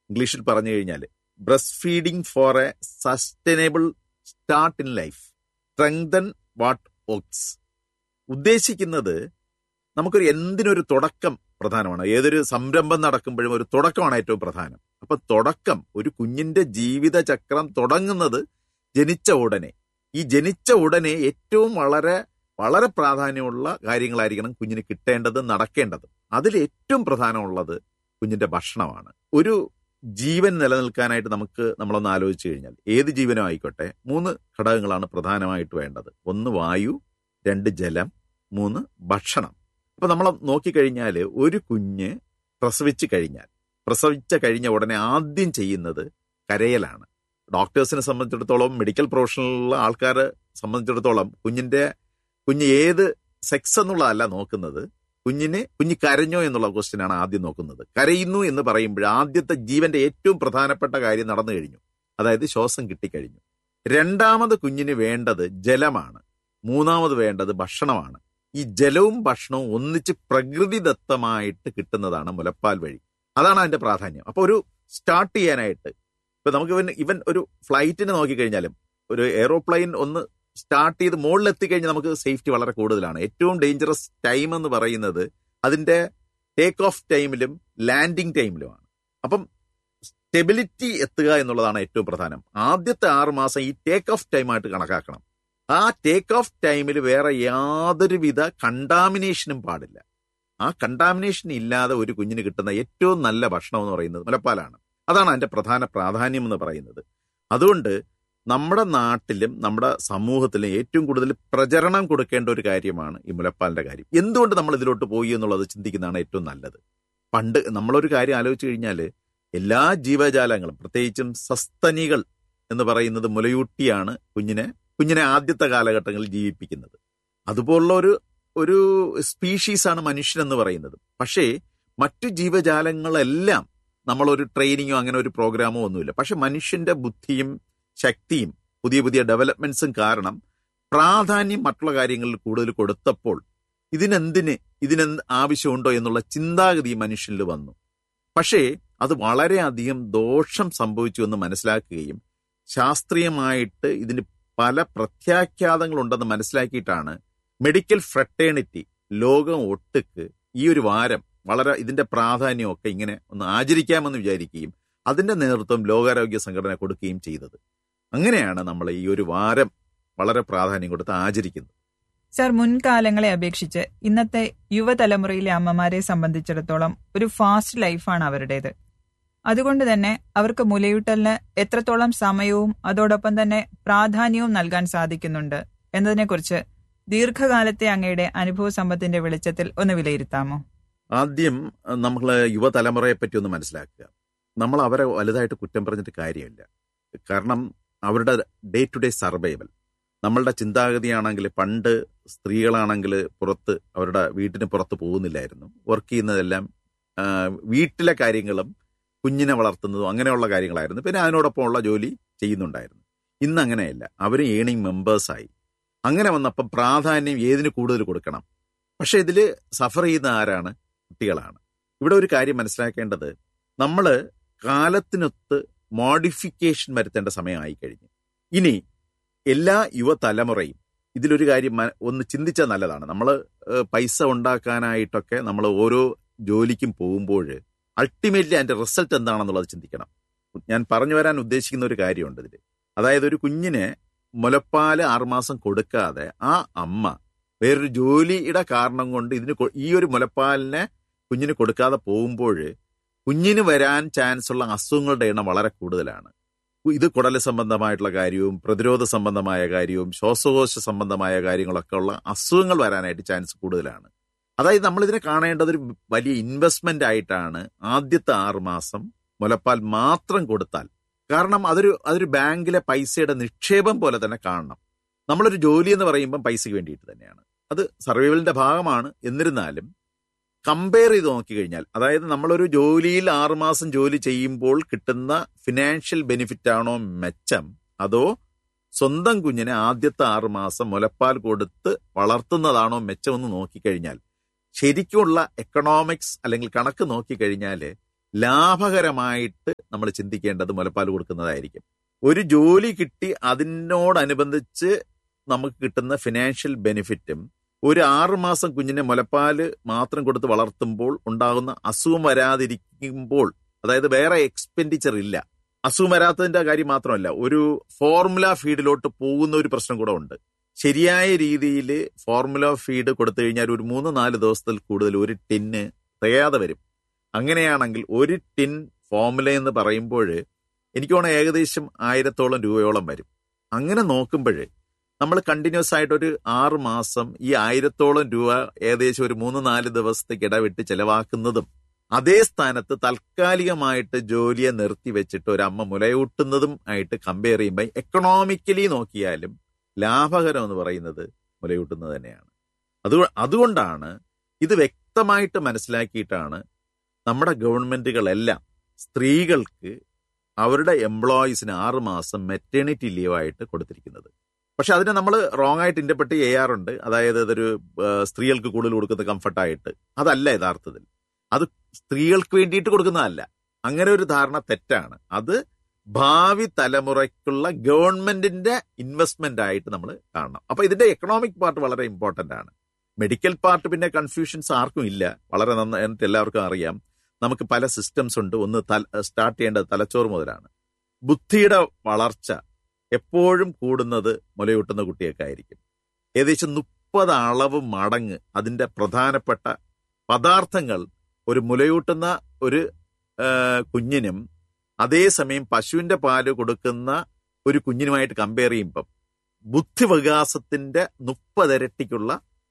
ഇംഗ്ലീഷിൽ പറഞ്ഞു കഴിഞ്ഞാൽ breast feeding for a sustainable start in life strengthen what works ഉദ്ദേശിക്കുന്നത് നമുക്കൊരു എന്തിനൊരു തുടക്കം പ്രധാനമാണ് ഏതൊരു സംരംഭം നടക്കുമ്പോഴും ഒരു തുടക്കമാണ് ഏറ്റവും പ്രധാനം അപ്പൊ തുടക്കം ഒരു കുഞ്ഞിന്റെ ജീവിതചക്രം തുടങ്ങുന്നത് ജനിച്ച ഉടനെ ഈ ജനിച്ച ഉടനെ ഏറ്റവും വളരെ വളരെ പ്രാധാന്യമുള്ള കാര്യങ്ങളായിരിക്കണം കുഞ്ഞിന് കിട്ടേണ്ടത് നടക്കേണ്ടത് അതിൽ ഏറ്റവും പ്രധാനമുള്ളത് കുഞ്ഞിന്റെ ഭക്ഷണമാണ് ഒരു ജീവൻ നിലനിൽക്കാനായിട്ട് നമുക്ക് നമ്മളൊന്ന് ആലോചിച്ചു കഴിഞ്ഞാൽ ഏത് ജീവനും ആയിക്കോട്ടെ മൂന്ന് ഘടകങ്ങളാണ് പ്രധാനമായിട്ട് വേണ്ടത് ഒന്ന് വായു രണ്ട് ജലം മൂന്ന് ഭക്ഷണം അപ്പൊ നമ്മൾ നോക്കിക്കഴിഞ്ഞാൽ ഒരു കുഞ്ഞ് പ്രസവിച്ചു കഴിഞ്ഞാൽ പ്രസവിച്ച കഴിഞ്ഞ ഉടനെ ആദ്യം ചെയ്യുന്നത് കരയലാണ് ഡോക്ടേഴ്സിനെ സംബന്ധിച്ചിടത്തോളം മെഡിക്കൽ പ്രൊഫഷണലുള്ള ആൾക്കാരെ സംബന്ധിച്ചിടത്തോളം കുഞ്ഞിന്റെ കുഞ്ഞ് ഏത് സെക്സ് എന്നുള്ളതല്ല നോക്കുന്നത് കുഞ്ഞിന് കുഞ്ഞ് കരഞ്ഞോ എന്നുള്ള ക്വസ്റ്റ്യൻ ആണ് ആദ്യം നോക്കുന്നത് കരയുന്നു എന്ന് പറയുമ്പോൾ ആദ്യത്തെ ജീവന്റെ ഏറ്റവും പ്രധാനപ്പെട്ട കാര്യം നടന്നു കഴിഞ്ഞു അതായത് ശ്വാസം കിട്ടിക്കഴിഞ്ഞു രണ്ടാമത് കുഞ്ഞിന് വേണ്ടത് ജലമാണ് മൂന്നാമത് വേണ്ടത് ഭക്ഷണമാണ് ഈ ജലവും ഭക്ഷണവും ഒന്നിച്ച് പ്രകൃതിദത്തമായിട്ട് കിട്ടുന്നതാണ് മുലപ്പാൽ വഴി അതാണ് അതിന്റെ പ്രാധാന്യം അപ്പൊ ഒരു സ്റ്റാർട്ട് ചെയ്യാനായിട്ട് ഇപ്പൊ നമുക്ക് ഇവൻ ഇവൻ ഒരു ഫ്ലൈറ്റിന് നോക്കിക്കഴിഞ്ഞാലും ഒരു എയറോപ്ലെയിൻ ഒന്ന് സ്റ്റാർട്ട് ചെയ്ത് മുകളിൽ എത്തിക്കഴിഞ്ഞാൽ നമുക്ക് സേഫ്റ്റി വളരെ കൂടുതലാണ് ഏറ്റവും ഡേഞ്ചറസ് ടൈം എന്ന് പറയുന്നത് അതിന്റെ ടേക്ക് ഓഫ് ടൈമിലും ലാൻഡിങ് ടൈമിലുമാണ് അപ്പം സ്റ്റെബിലിറ്റി എത്തുക എന്നുള്ളതാണ് ഏറ്റവും പ്രധാനം ആദ്യത്തെ ആറ് മാസം ഈ ടേക്ക് ഓഫ് ടൈമായിട്ട് കണക്കാക്കണം ആ ടേക്ക് ഓഫ് ടൈമിൽ വേറെ യാതൊരുവിധ കണ്ടാമിനേഷനും പാടില്ല ആ കണ്ടാമിനേഷൻ ഇല്ലാതെ ഒരു കുഞ്ഞിന് കിട്ടുന്ന ഏറ്റവും നല്ല ഭക്ഷണം എന്ന് പറയുന്നത് മുലപ്പാലാണ് അതാണ് അതിന്റെ പ്രധാന പ്രാധാന്യം എന്ന് പറയുന്നത് അതുകൊണ്ട് നമ്മുടെ നാട്ടിലും നമ്മുടെ സമൂഹത്തിലും ഏറ്റവും കൂടുതൽ പ്രചരണം കൊടുക്കേണ്ട ഒരു കാര്യമാണ് ഈ മുലപ്പാലിന്റെ കാര്യം എന്തുകൊണ്ട് നമ്മൾ ഇതിലോട്ട് പോയി എന്നുള്ളത് ചിന്തിക്കുന്നതാണ് ഏറ്റവും നല്ലത് പണ്ട് നമ്മളൊരു കാര്യം ആലോചിച്ച് കഴിഞ്ഞാൽ എല്ലാ ജീവജാലങ്ങളും പ്രത്യേകിച്ചും സസ്തനികൾ എന്ന് പറയുന്നത് മുലയൂട്ടിയാണ് കുഞ്ഞിനെ കുഞ്ഞിനെ ആദ്യത്തെ കാലഘട്ടങ്ങളിൽ ജീവിപ്പിക്കുന്നത് അതുപോലുള്ള ഒരു ഒരു സ്പീഷീസാണ് മനുഷ്യൻ എന്ന് പറയുന്നത് പക്ഷേ മറ്റു ജീവജാലങ്ങളെല്ലാം നമ്മളൊരു ട്രെയിനിങ്ങോ അങ്ങനെ ഒരു പ്രോഗ്രാമോ ഒന്നുമില്ല പക്ഷെ മനുഷ്യന്റെ ബുദ്ധിയും ശക്തിയും പുതിയ പുതിയ ഡെവലപ്മെന്റ്സും കാരണം പ്രാധാന്യം മറ്റുള്ള കാര്യങ്ങളിൽ കൂടുതൽ കൊടുത്തപ്പോൾ ഇതിനെന്തിന് ഇതിനെന്ത് ആവശ്യമുണ്ടോ എന്നുള്ള ചിന്താഗതി മനുഷ്യനിൽ വന്നു പക്ഷേ അത് വളരെയധികം ദോഷം സംഭവിച്ചു എന്ന് മനസ്സിലാക്കുകയും ശാസ്ത്രീയമായിട്ട് ഇതിന് പല പ്രത്യാഖ്യാതങ്ങളുണ്ടെന്ന് മനസ്സിലാക്കിയിട്ടാണ് മെഡിക്കൽ ഫ്രട്ടേണിറ്റി ലോകം ഒട്ടുക്ക് ഈ ഒരു വാരം വളരെ ഇതിന്റെ പ്രാധാന്യമൊക്കെ ഇങ്ങനെ ഒന്ന് ആചരിക്കാമെന്ന് വിചാരിക്കുകയും അതിന്റെ നേതൃത്വം ലോകാരോഗ്യ സംഘടന കൊടുക്കുകയും ചെയ്തത് അങ്ങനെയാണ് നമ്മൾ ഈ ഒരു വാരം വളരെ പ്രാധാന്യം കൊടുത്ത് ആചരിക്കുന്നത് സർ മുൻകാലങ്ങളെ അപേക്ഷിച്ച് ഇന്നത്തെ യുവതലമുറയിലെ അമ്മമാരെ സംബന്ധിച്ചിടത്തോളം ഒരു ഫാസ്റ്റ് ലൈഫാണ് അവരുടേത് അതുകൊണ്ട് തന്നെ അവർക്ക് മുലയൂട്ടലിന് എത്രത്തോളം സമയവും അതോടൊപ്പം തന്നെ പ്രാധാന്യവും നൽകാൻ സാധിക്കുന്നുണ്ട് എന്നതിനെക്കുറിച്ച് ദീർഘകാലത്തെ അങ്ങയുടെ അനുഭവ സമ്പത്തിന്റെ വെളിച്ചത്തിൽ ഒന്ന് വിലയിരുത്താമോ ആദ്യം നമ്മൾ യുവതലമുറയെ പറ്റി ഒന്ന് മനസ്സിലാക്കുക നമ്മൾ അവരെ വലുതായിട്ട് കുറ്റം പറഞ്ഞിട്ട് കാര്യമില്ല കാരണം അവരുടെ ഡേ ടു ഡേ സർവൈവൽ നമ്മളുടെ ചിന്താഗതിയാണെങ്കിൽ പണ്ട് സ്ത്രീകളാണെങ്കിൽ പുറത്ത് അവരുടെ വീട്ടിന് പുറത്ത് പോകുന്നില്ലായിരുന്നു വർക്ക് ചെയ്യുന്നതെല്ലാം ആ, വീട്ടിലെ കാര്യങ്ങളും കുഞ്ഞിനെ വളർത്തുന്നതും അങ്ങനെയുള്ള കാര്യങ്ങളായിരുന്നു പിന്നെ അതിനോടൊപ്പമുള്ള ജോലി ചെയ്യുന്നുണ്ടായിരുന്നു ഇന്ന് അങ്ങനെയല്ല അവർ ഏണിംഗ് മെമ്പേഴ്സായി അങ്ങനെ വന്നപ്പോൾ പ്രാധാന്യം ഏതിന് കൂടുതൽ കൊടുക്കണം പക്ഷെ ഇതിൽ സഫർ ചെയ്യുന്ന ആരാണ് കുട്ടികളാണ് ഇവിടെ ഒരു കാര്യം മനസ്സിലാക്കേണ്ടത് നമ്മൾ കാലത്തിനൊത്ത് മോഡിഫിക്കേഷൻ വരുത്തേണ്ട സമയമായി കഴിഞ്ഞു ഇനി എല്ലാ യുവതലമുറയും ഇതിലൊരു കാര്യം മ- ഒന്ന് ചിന്തിച്ചാൽ നല്ലതാണ് നമ്മൾ പൈസ ഉണ്ടാക്കാനായിട്ടൊക്കെ നമ്മൾ ഓരോ ജോലിക്കും പോകുമ്പോൾ അൾട്ടിമേറ്റ്ലി അതിന്റെ റിസൾട്ട് എന്താണെന്നുള്ളത് ചിന്തിക്കണം ഞാൻ പറഞ്ഞു വരാൻ ഉദ്ദേശിക്കുന്ന ഒരു കാര്യമുണ്ട് ഇതിൽ അതായത് ഒരു കുഞ്ഞിന് മുലപ്പാല് ആറുമാസം കൊടുക്കാതെ ആ അമ്മ വേറൊരു ജോലിയുടെ കാരണം കൊണ്ട് ഇതിന് കൊ- ഈ ഒരു മുലപ്പാലിനെ കുഞ്ഞിന് കൊടുക്കാതെ പോകുമ്പോൾ കുഞ്ഞിന് വരാൻ ചാൻസ് ഉള്ള അസുഖങ്ങളുടെ എണ്ണം വളരെ കൂടുതലാണ് ഇത് കുടല് സംബന്ധമായിട്ടുള്ള കാര്യവും പ്രതിരോധ സംബന്ധമായ കാര്യവും ശ്വാസകോശ സംബന്ധമായ കാര്യങ്ങളൊക്കെ ഉള്ള അസുഖങ്ങൾ വരാനായിട്ട് ചാൻസ് കൂടുതലാണ് അതായത് നമ്മൾ ഇതിനെ കാണേണ്ടത് ഒരു വലിയ ഇൻവെസ്റ്റ്മെന്റ് ആയിട്ടാണ് ആദ്യത്തെ ആറ് മാസം മുലപ്പാൽ മാത്രം കൊടുത്താൽ കാരണം അതൊരു അതൊരു ബാങ്കിലെ പൈസയുടെ നിക്ഷേപം പോലെ തന്നെ കാണണം നമ്മളൊരു ജോലി എന്ന് പറയുമ്പം പൈസയ്ക്ക് വേണ്ടിയിട്ട് തന്നെയാണ് അത് സർവൈവലിന്റെ ഭാഗമാണ് എന്നിരുന്നാലും കമ്പയർ ചെയ്ത് നോക്കിക്കഴിഞ്ഞാൽ അതായത് നമ്മളൊരു ജോലിയിൽ ആറുമാസം ജോലി ചെയ്യുമ്പോൾ കിട്ടുന്ന ഫിനാൻഷ്യൽ ബെനിഫിറ്റ് ആണോ മെച്ചം അതോ സ്വന്തം കുഞ്ഞിനെ ആദ്യത്തെ ആറുമാസം മുലപ്പാൽ കൊടുത്ത് വളർത്തുന്നതാണോ മെച്ചമെന്ന് നോക്കിക്കഴിഞ്ഞാൽ ശരിക്കുമുള്ള എക്കണോമിക്സ് അല്ലെങ്കിൽ കണക്ക് നോക്കിക്കഴിഞ്ഞാൽ ലാഭകരമായിട്ട് നമ്മൾ ചിന്തിക്കേണ്ടത് മുലപ്പാൽ കൊടുക്കുന്നതായിരിക്കും ഒരു ജോലി കിട്ടി അതിനോടനുബന്ധിച്ച് നമുക്ക് കിട്ടുന്ന ഫിനാൻഷ്യൽ ബെനിഫിറ്റും ഒരു ആറ് മാസം കുഞ്ഞിനെ മുലപ്പാല് മാത്രം കൊടുത്ത് വളർത്തുമ്പോൾ ഉണ്ടാകുന്ന അസുഖം വരാതിരിക്കുമ്പോൾ അതായത് വേറെ എക്സ്പെൻഡിച്ചർ ഇല്ല അസുഖം വരാത്തതിന്റെ കാര്യം മാത്രമല്ല ഒരു ഫോർമുല ഫീഡിലോട്ട് പോകുന്ന ഒരു പ്രശ്നം കൂടെ ഉണ്ട് ശരിയായ രീതിയിൽ ഫോർമുല ഫീഡ് കൊടുത്തു കഴിഞ്ഞാൽ ഒരു മൂന്ന് നാല് ദിവസത്തിൽ കൂടുതൽ ഒരു ടിന്ന് തികയാതെ വരും അങ്ങനെയാണെങ്കിൽ ഒരു ടിൻ ഫോർമുല എന്ന് പറയുമ്പോൾ എനിക്ക് തോന്നുന്നു ഏകദേശം ആയിരത്തോളം രൂപയോളം വരും അങ്ങനെ നോക്കുമ്പോൾ നമ്മൾ കണ്ടിന്യൂസ് ആയിട്ട് ഒരു ആറ് മാസം ഈ ആയിരത്തോളം രൂപ ഏകദേശം ഒരു മൂന്ന് നാല് ദിവസത്തേക്ക് ഇടവിട്ട് ചെലവാക്കുന്നതും അതേ സ്ഥാനത്ത് താൽക്കാലികമായിട്ട് ജോലിയെ നിർത്തി വെച്ചിട്ട് ഒരു അമ്മ മുലയൂട്ടുന്നതും ആയിട്ട് കമ്പയർ ചെയ്യുമ്പോൾ എക്കണോമിക്കലി നോക്കിയാലും ലാഭകരം എന്ന് പറയുന്നത് മുലയൂട്ടുന്നത് തന്നെയാണ് അത് അതുകൊണ്ടാണ് ഇത് വ്യക്തമായിട്ട് മനസ്സിലാക്കിയിട്ടാണ് നമ്മുടെ ഗവൺമെന്റുകളെല്ലാം സ്ത്രീകൾക്ക് അവരുടെ എംപ്ലോയീസിന് ആറ് മാസം മെറ്റേണിറ്റി ലീവായിട്ട് കൊടുത്തിരിക്കുന്നത് പക്ഷെ അതിനെ നമ്മൾ റോങ് ആയിട്ട് ഇന്റർപ്രറ്റ് ചെയ്യാറുണ്ട് അതായത് ഇതൊരു സ്ത്രീകൾക്ക് കൂടുതൽ കൊടുക്കുന്ന കംഫർട്ടായിട്ട് അതല്ല യഥാർത്ഥത്തിൽ അത് സ്ത്രീകൾക്ക് വേണ്ടിയിട്ട് കൊടുക്കുന്നതല്ല അങ്ങനെ ഒരു ധാരണ തെറ്റാണ് അത് ഭാവി തലമുറയ്ക്കുള്ള ഗവൺമെന്റിന്റെ ഇൻവെസ്റ്റ്മെന്റ് ആയിട്ട് നമ്മൾ കാണണം അപ്പൊ ഇതിന്റെ എക്കണോമിക് പാർട്ട് വളരെ ഇമ്പോർട്ടന്റ് ആണ് മെഡിക്കൽ പാർട്ട് പിന്നെ കൺഫ്യൂഷൻസ് ആർക്കും ഇല്ല വളരെ നന്നായിട്ട് എല്ലാവർക്കും അറിയാം നമുക്ക് പല സിസ്റ്റംസ് ഉണ്ട് ഒന്ന് സ്റ്റാർട്ട് ചെയ്യേണ്ടത് തലച്ചോറ് മുതലാണ് ബുദ്ധിയുടെ വളർച്ച എപ്പോഴും കൂടുന്നത് മുലയൂട്ടുന്ന കുട്ടിയൊക്കെ ആയിരിക്കും ഏകദേശം മുപ്പത് അളവ് മടങ്ങ് അതിന്റെ പ്രധാനപ്പെട്ട പദാർത്ഥങ്ങൾ ഒരു മുലയൂട്ടുന്ന ഒരു കുഞ്ഞിനും അതേസമയം പശുവിന്റെ പാല് കൊടുക്കുന്ന ഒരു കുഞ്ഞിനുമായിട്ട് കമ്പയർ ചെയ്യുമ്പം ബുദ്ധിവികാസത്തിന്റെ മുപ്പതിരട്ടിക്കുള്ള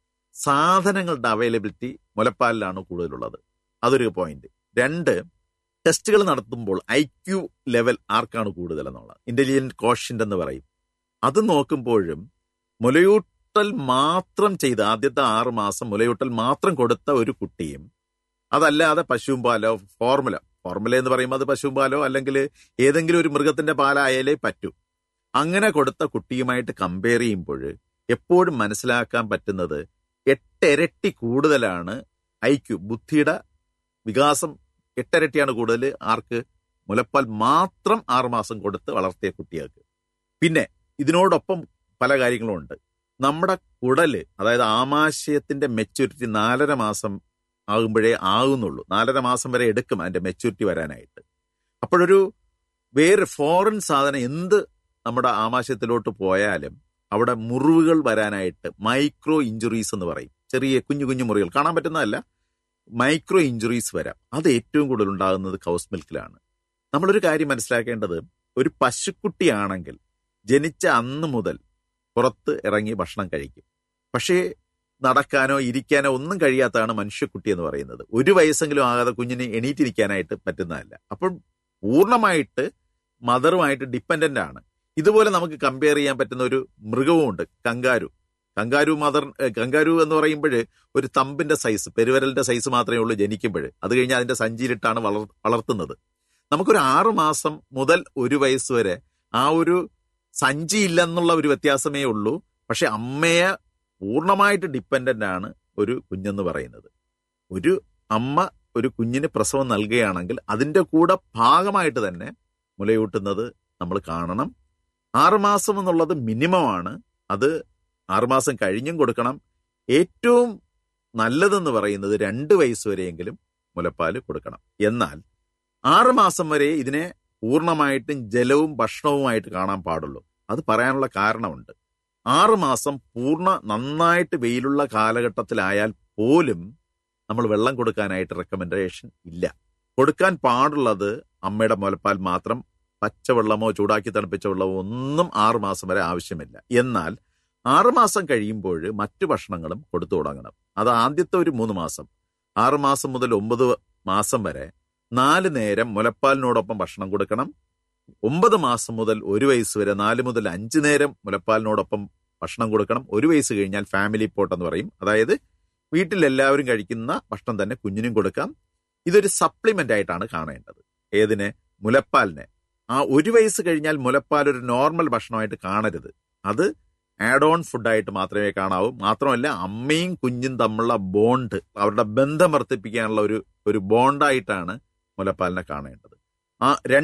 സാധനങ്ങളുടെ അവൈലബിലിറ്റി മുലപ്പാലിലാണ് കൂടുതലുള്ളത് അതൊരു പോയിന്റ് രണ്ട് ടെസ്റ്റുകൾ നടത്തുമ്പോൾ ഐ ക്യു ലെവൽ ആർക്കാണ് കൂടുതൽ എന്നുള്ളത് ഇന്റലിജന്റ് കോഷ്യന്റ് എന്ന് പറയും അത് നോക്കുമ്പോഴും മുലയൂട്ടൽ മാത്രം ചെയ്ത് ആദ്യത്തെ ആറ് മാസം മുലയൂട്ടൽ മാത്രം കൊടുത്ത ഒരു കുട്ടിയും അതല്ലാതെ പശുവും പാലോ ഫോർമുല ഫോർമുല എന്ന് പറയുമ്പോൾ അത് പശുവും പാലോ അല്ലെങ്കിൽ ഏതെങ്കിലും ഒരു മൃഗത്തിന്റെ പാലായാലേ പറ്റൂ അങ്ങനെ കൊടുത്ത കുട്ടിയുമായിട്ട് കമ്പയർ ചെയ്യുമ്പോൾ എപ്പോഴും മനസ്സിലാക്കാൻ പറ്റുന്നത് എട്ടിരട്ടി കൂടുതലാണ് ഐക്യു ബുദ്ധിയുടെ വികാസം എട്ടരട്ടിയാണ് കൂടുതൽ ആർക്ക് മുലപ്പാൽ മാത്രം ആറുമാസം കൊടുത്ത് വളർത്തിയ കുട്ടികൾക്ക് പിന്നെ ഇതിനോടൊപ്പം പല കാര്യങ്ങളും ഉണ്ട് നമ്മുടെ കുടല് അതായത് ആമാശയത്തിന്റെ മെച്യൂരിറ്റി നാലര മാസം ആകുമ്പോഴേ ആകുന്നുള്ളൂ നാലര മാസം വരെ എടുക്കും അതിന്റെ മെച്യൂരിറ്റി വരാനായിട്ട് അപ്പോഴൊരു വേറെ ഫോറിൻ സാധനം എന്ത് നമ്മുടെ ആമാശയത്തിലോട്ട് പോയാലും അവിടെ മുറിവുകൾ വരാനായിട്ട് മൈക്രോ ഇഞ്ചുറീസ് എന്ന് പറയും ചെറിയ കുഞ്ഞു കുഞ്ഞു മുറികൾ കാണാൻ പറ്റുന്നതല്ല മൈക്രോ ഇഞ്ചുറീസ് വരാം അത് ഏറ്റവും കൂടുതൽ ഉണ്ടാകുന്നത് കൗസ് മിൽക്കിലാണ് നമ്മളൊരു കാര്യം മനസ്സിലാക്കേണ്ടത് ഒരു പശുക്കുട്ടിയാണെങ്കിൽ ജനിച്ച അന്ന് മുതൽ പുറത്ത് ഇറങ്ങി ഭക്ഷണം കഴിക്കും പക്ഷേ നടക്കാനോ ഇരിക്കാനോ ഒന്നും കഴിയാത്തതാണ് മനുഷ്യക്കുട്ടി എന്ന് പറയുന്നത് ഒരു വയസ്സെങ്കിലും ആകാതെ കുഞ്ഞിന് എണീറ്റിരിക്കാനായിട്ട് പറ്റുന്നതല്ല അപ്പോൾ പൂർണ്ണമായിട്ട് മദറുമായിട്ട് ഡിപ്പെൻഡന്റ് ആണ് ഇതുപോലെ നമുക്ക് കമ്പയർ ചെയ്യാൻ പറ്റുന്ന ഒരു മൃഗവുമുണ്ട് കങ്കാരു കങ്കാരു മദർ കങ്കാരു എന്ന് പറയുമ്പോൾ ഒരു തമ്പിന്റെ സൈസ് പെരുവരലിന്റെ സൈസ് മാത്രമേ ഉള്ളൂ ജനിക്കുമ്പോൾ അത് കഴിഞ്ഞ് അതിന്റെ സഞ്ചിയിലിട്ടാണ് വളർ വളർത്തുന്നത് നമുക്കൊരു ആറു മാസം മുതൽ ഒരു വയസ്സ് വരെ ആ ഒരു സഞ്ചി ഇല്ലെന്നുള്ള ഒരു വ്യത്യാസമേ ഉള്ളൂ പക്ഷെ അമ്മയെ പൂർണ്ണമായിട്ട് ഡിപ്പെൻഡന്റ് ആണ് ഒരു കുഞ്ഞെന്ന് പറയുന്നത് ഒരു അമ്മ ഒരു കുഞ്ഞിന് പ്രസവം നൽകുകയാണെങ്കിൽ അതിന്റെ കൂടെ ഭാഗമായിട്ട് തന്നെ മുലയൂട്ടുന്നത് നമ്മൾ കാണണം ആറുമാസം എന്നുള്ളത് മിനിമമാണ് അത് ആറുമാസം കഴിഞ്ഞും കൊടുക്കണം ഏറ്റവും നല്ലതെന്ന് പറയുന്നത് രണ്ട് വയസ്സ് വരെയെങ്കിലും മുലപ്പാൽ കൊടുക്കണം എന്നാൽ ആറുമാസം വരെ ഇതിനെ പൂർണ്ണമായിട്ടും ജലവും ഭക്ഷണവുമായിട്ട് കാണാൻ പാടുള്ളൂ അത് പറയാനുള്ള കാരണമുണ്ട് ആറുമാസം പൂർണ്ണ നന്നായിട്ട് വെയിലുള്ള കാലഘട്ടത്തിലായാൽ പോലും നമ്മൾ വെള്ളം കൊടുക്കാനായിട്ട് റെക്കമെൻഡേഷൻ ഇല്ല കൊടുക്കാൻ പാടുള്ളത് അമ്മയുടെ മുലപ്പാൽ മാത്രം പച്ചവെള്ളമോ ചൂടാക്കി തണുപ്പിച്ച വെള്ളമോ ഒന്നും ആറുമാസം വരെ ആവശ്യമില്ല എന്നാൽ ആറുമാസം കഴിയുമ്പോൾ മറ്റു ഭക്ഷണങ്ങളും കൊടുത്തു തുടങ്ങണം അത് ആദ്യത്തെ ഒരു മൂന്ന് മാസം ആറുമാസം മുതൽ ഒമ്പത് മാസം വരെ നാല് നേരം മുലപ്പാലിനോടൊപ്പം ഭക്ഷണം കൊടുക്കണം ഒമ്പത് മാസം മുതൽ ഒരു വയസ്സ് വരെ നാല് മുതൽ അഞ്ച് നേരം മുലപ്പാലിനോടൊപ്പം ഭക്ഷണം കൊടുക്കണം ഒരു വയസ്സ് കഴിഞ്ഞാൽ ഫാമിലി പോട്ട് എന്ന് പറയും അതായത് വീട്ടിൽ എല്ലാവരും കഴിക്കുന്ന ഭക്ഷണം തന്നെ കുഞ്ഞിനും കൊടുക്കാം ഇതൊരു സപ്ലിമെന്റ് ആയിട്ടാണ് കാണേണ്ടത് ഏതിന് മുലപ്പാലിനെ ആ ഒരു വയസ്സ് കഴിഞ്ഞാൽ മുലപ്പാൽ ഒരു നോർമൽ ഭക്ഷണമായിട്ട് കാണരുത് അത് ആഡ് ഓൺ ഫുഡായിട്ട് മാത്രമേ കാണാവൂ മാത്രമല്ല അമ്മയും കുഞ്ഞും തമ്മിലുള്ള ബോണ്ട് അവരുടെ ബന്ധം വർദ്ധിപ്പിക്കാനുള്ള ഒരു ഒരു ബോണ്ടായിട്ടാണ് മുലപ്പാലിനെ കാണേണ്ടത് ആ